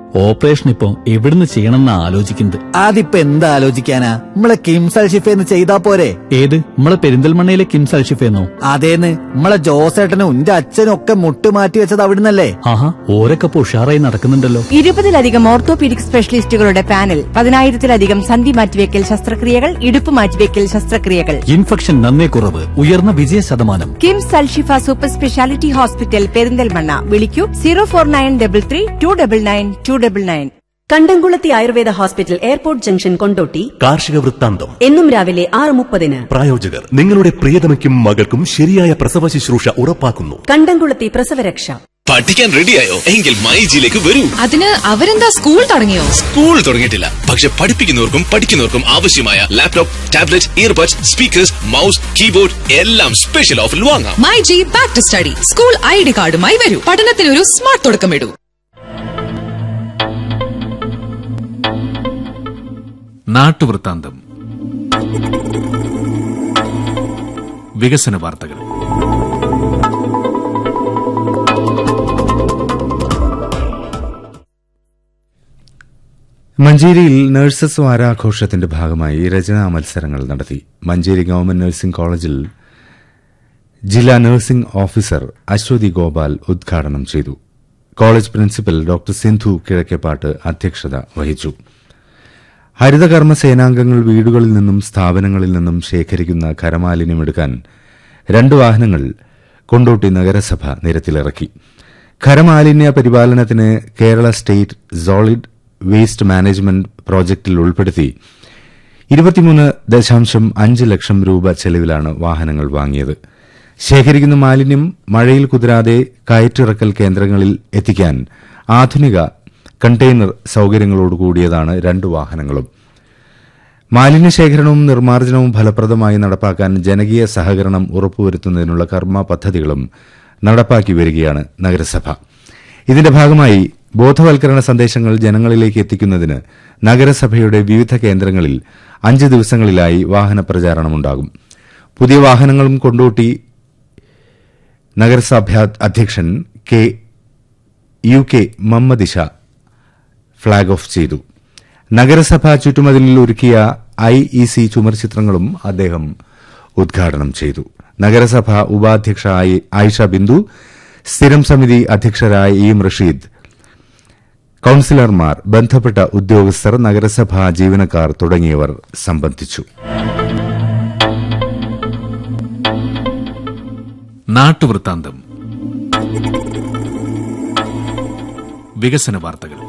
operation ഇപ്പൊ എവിടുന്ന് ചെയ്യണമെന്നാ ആലോചിക്കുന്നത് അതിപ്പോ എന്താ ആലോചിക്കാനാ നമ്മളെ കിംസൽ ഷിഫേന്ന് ചെയ്താ പോരെ ഏത് നമ്മളെ പെരിന്തൽമണ്ണയിലെ കിംസ് അൽഷിഫെന്നോ അതേന്ന് നമ്മളെ ജോസേട്ടനും എന്റെ അച്ഛനും ഒക്കെ മുട്ട് മാറ്റി വെച്ചത് അവിടുന്നല്ലേ ആഹാ ഓരൊക്കെ ഇപ്പൊ ഉഷാറായി നടക്കുന്നുണ്ടല്ലോ ഇരുപതിലധികം ഓർത്തോപീഡിക് സ്പെഷ്യലിസ്റ്റുകളുടെ പാനൽ പതിനായിരത്തിലധികം സന്ധി മാറ്റിവെക്കൽ ശസ്ത്രക്രിയകൾ ഇടുപ്പ് മാറ്റിവെക്കൽ ശസ്ത്രക്രിയകൾ ഇൻഫെക്ഷൻ നന്നേ കുറവ് ഉയർന്ന വിജയ ശതമാനം KIMS Alshifa super speciality hospital Perinthalmanna വിളിക്കൂ zero four nine double three two double nine two double nine കണ്ടംകുളത്തി Ayurveda hospital airport junction Kondotty കാർഷിക വൃത്താന്തം എന്നും രാവിലെ ആറ് മുപ്പതിന് പ്രായോജകർ നിങ്ങളുടെ പ്രിയതമയ്ക്കും മകൾക്കും ശരിയായ പ്രസവ ശുശ്രൂഷ ഉറപ്പാക്കുന്നു കണ്ടംകുളത്തി പ്രസവരക്ഷ പഠിക്കാൻ റെഡിയായോ എങ്കിൽ മൈജിയിലേക്ക് വരൂ അതിന് അവരെന്താ സ്കൂൾ തുടങ്ങിയോ സ്കൂൾ തുടങ്ങിയിട്ടില്ല പക്ഷെ പഠിപ്പിക്കുന്നവർക്കും പഠിക്കുന്നവർക്കും ആവശ്യമായ laptop tablet earbuds speakers mouse keyboard എല്ലാം സ്പെഷ്യൽ ഓഫറിൽ വാങ്ങാം my G back to study school I D കാർഡുമായി വരൂ പഠനത്തിനൊരു സ്മാർട്ട് തുടക്കമിടൂ നാട്ടുവൃത്താന്തം വികസന വാർത്തകൾ മഞ്ചേരിയിൽ നഴ്സസ് വാരാഘോഷത്തിന്റെ ഭാഗമായി രചനാ മത്സരങ്ങൾ നടത്തി മഞ്ചേരി ഗവൺമെന്റ് നഴ്സിംഗ് കോളേജിൽ ജില്ലാ നഴ്സിംഗ് ഓഫീസർ അശ്വതി ഗോപാൽ ഉദ്ഘാടനം ചെയ്തു college principal doctor Sindhu Kizhakkeppattu അധ്യക്ഷത വഹിച്ചു ഹരിതകർമ്മ സേനാംഗങ്ങൾ വീടുകളിൽ നിന്നും സ്ഥാപനങ്ങളിൽ നിന്നും ശേഖരിക്കുന്ന ഖരമാലിന്യമെടുക്കാൻ രണ്ട് വാഹനങ്ങൾ കൊണ്ടോട്ടി നഗരസഭ നിരത്തിലിറക്കി ഖരമാലിന്യ പരിപാലനത്തിന് Kerala state solid waste management പ്രോജക്റ്റിൽ ഉൾപ്പെടുത്തി ഇരുപത്തിമൂന്ന് ദശാംശം അഞ്ച് ലക്ഷം രൂപ ചെലവിലാണ് വാഹനങ്ങൾ വാങ്ങിയത് ശേഖരിക്കുന്ന മാലിന്യം മഴയിൽ കുതിരാതെ കയറ്റിറക്കൽ കേന്ദ്രങ്ങളിൽ എത്തിക്കാൻ ആധുനിക കണ്ടെയ്നർ സൌകര്യങ്ങളോടുകൂടിയതാണ് രണ്ട് വാഹനങ്ങളും മാലിന്യ ശേഖരണവും നിർമ്മാർജ്ജനവും ഫലപ്രദമായി നടപ്പാക്കാൻ ജനകീയ സഹകരണം ഉറപ്പുവരുത്തുന്നതിനുള്ള കർമ്മ പദ്ധതികളും നടപ്പാക്കി വരികയാണ് നഗരസഭ ഇതിന്റെ ഭാഗമായി ബോധവൽക്കരണ സന്ദേശങ്ങൾ ജനങ്ങളിലേക്ക് എത്തിക്കുന്നതിന് നഗരസഭയുടെ വിവിധ കേന്ദ്രങ്ങളിൽ അഞ്ച് ദിവസങ്ങളിലായി വാഹന പ്രചാരണമുണ്ടാകും പുതിയ വാഹനങ്ങളും കൊണ്ടോട്ടി നഗരസഭ അധ്യക്ഷൻ K U K Mammadisha flag off ചെയ്തു നഗരസഭ ചുറ്റുമതിലിൽ ഒരുക്കിയ ഐ ഇ സി ചുമർചിത്രങ്ങളും അദ്ദേഹം ഉദ്ഘാടനം ചെയ്തു നഗരസഭ ഉപാധ്യക്ഷ ആയി- ആയിഷ ബിന്ദു സ്ഥിരം സമിതി അധ്യക്ഷരായ ഇ എം റഷീദ് കൌൺസിലർമാർ ബന്ധപ്പെട്ട ഉദ്യോഗസ്ഥർ നഗരസഭാ ജീവനക്കാർ തുടങ്ങിയവർ സംബന്ധിച്ചു നാട്ടുവൃത്താന്തം വികസന വാർത്തകൾ